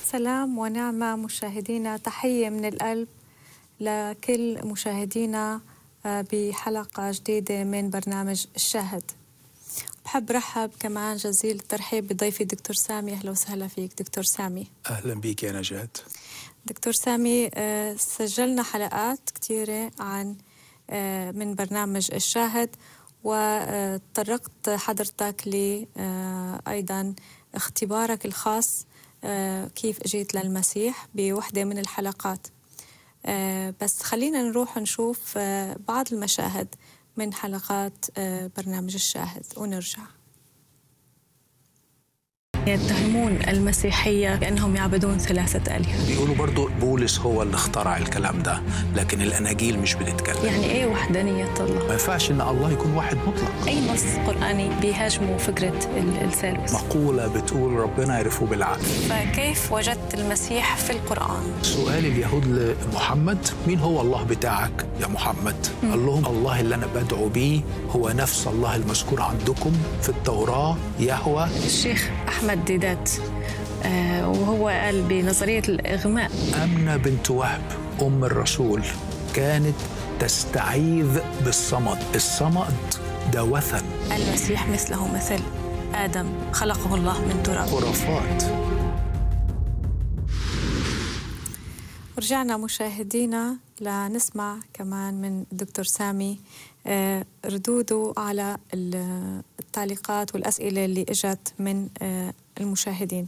سلام ونعمة مشاهدينا تحية من القلب لكل مشاهدينا آه، بحلقة جديدة من برنامج الشاهد بحب رحب كمان جزيل الترحيب بضيفي دكتور سامي أهلا وسهلا فيك دكتور سامي اهلا بيك يا نجاة دكتور سامي آه، سجلنا حلقات كثيرة عن آه، من برنامج الشاهد وتطرقت حضرتك ل آه، أيضا اختبارك الخاص آه، كيف اجيت للمسيح بوحدة من الحلقات آه، بس خلينا نروح نشوف آه، بعض المشاهد من حلقات آه، برنامج الشاهد ونرجع يتهمون المسيحية بأنهم يعبدون ثلاثة آلهة بيقولوا برضو بولس هو اللي اخترع الكلام ده لكن الاناجيل مش بتتكلم يعني إيه وحدانية الله؟ ما ينفعش ان الله يكون واحد مطلق أي نص قرآني بيهاجموا فكرة ال- الثالوث مقولة بتقول ربنا يعرفه بالعقل فكيف وجدت المسيح في القرآن؟ سؤال اليهود لمحمد مين هو الله بتاعك يا محمد قال لهم الله اللي انا بدعو بيه هو نفس الله المذكور عندكم في التوراة يهوى الشيخ أحمد ديدات آه، وهو قال بنظرية الإغماء أمنة بنت وهب أم الرسول كانت تستعيذ بالصمد الصمد ده وثن المسيح مثله مثل آدم خلقه الله من تراب خرافات رجعنا مشاهدينا لنسمع كمان من الدكتور سامي آه، ردوده على ال- التعليقات والأسئلة اللي إجت من آه، المشاهدين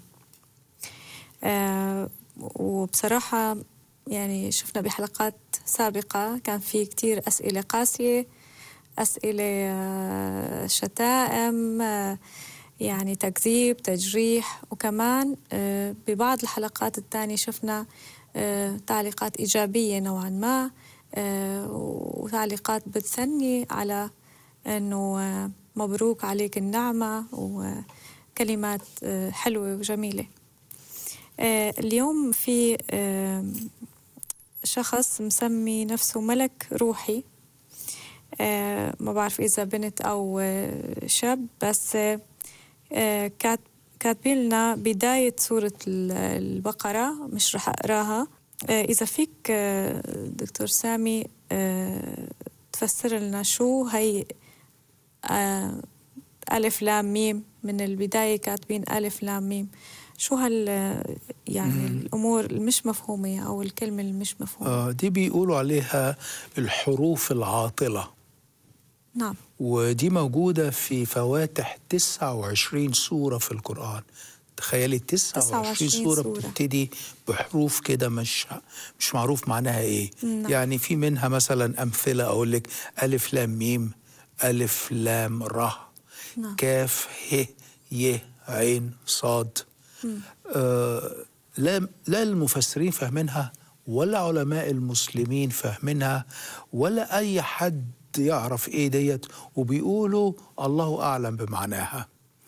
آه، وبصراحة يعني شفنا بحلقات سابقة كان في كتير أسئلة قاسية أسئلة آه، شتائم آه، يعني تكذيب تجريح وكمان آه، ببعض الحلقات الثانية شفنا آه، تعليقات إيجابية نوعا ما آه، وتعليقات بتثني على أنه آه، مبروك عليك النعمة وكلمات آه، حلوة وجميلة آه، اليوم في آه، شخص مسمي نفسه ملك روحي آه، ما بعرف إذا بنت أو آه، شاب بس آه، آه، كات كاتبين لنا بداية سورة ال- البقرة مش رح أقراها آه، إذا فيك آه، دكتور سامي آه، تفسر لنا شو هي آه، ألف لام ميم من البداية كاتبين ألف لام ميم شو هال يعني الأمور المش مفهومة أو الكلمة المش مفهومة آه دي بيقولوا عليها الحروف العاطلة نعم ودي موجودة في فواتح 29 سورة في القرآن تخيلي 29 29 سورة سورة. بتبتدي بحروف كده مش مش معروف معناها ايه نعم. يعني في منها مثلا أمثلة أقول لك ألف لام ميم ألف لام ر نعم. كاف ه ي عين صاد آه لا لا المفسرين فاهمينها ولا علماء المسلمين فاهمينها ولا اي حد يعرف ايه ديت وبيقولوا الله اعلم بمعناها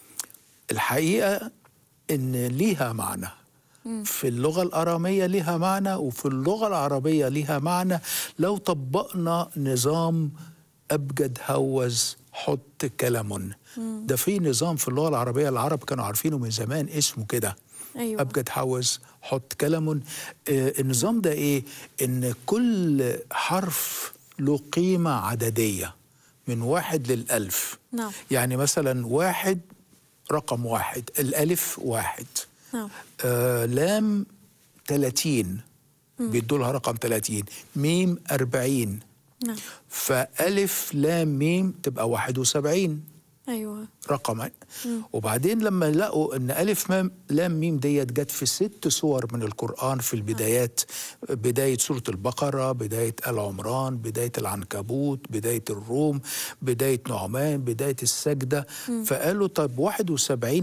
الحقيقه ان ليها معنى في اللغه الاراميه ليها معنى وفي اللغه العربيه ليها معنى لو طبقنا نظام ابجد هوز حط كلم ده في نظام في اللغه العربيه العرب كانوا عارفينه من زمان اسمه كده أيوة. ابجد حوز حط كلم آه النظام ده ايه ان كل حرف له قيمه عدديه من واحد للالف نعم. يعني مثلا واحد رقم واحد الالف واحد نعم آه لام 30 بيدوا لها رقم 30 ميم 40 نعم فألف لام ميم تبقى 71 أيوة رقم وبعدين لما لقوا ان الف مام لام ميم ديت جت في ست سور من القران في البدايات بدايه سوره البقره بدايه ال عمران بدايه العنكبوت بدايه الروم بدايه نعمان بدايه السجده فقالوا طب 71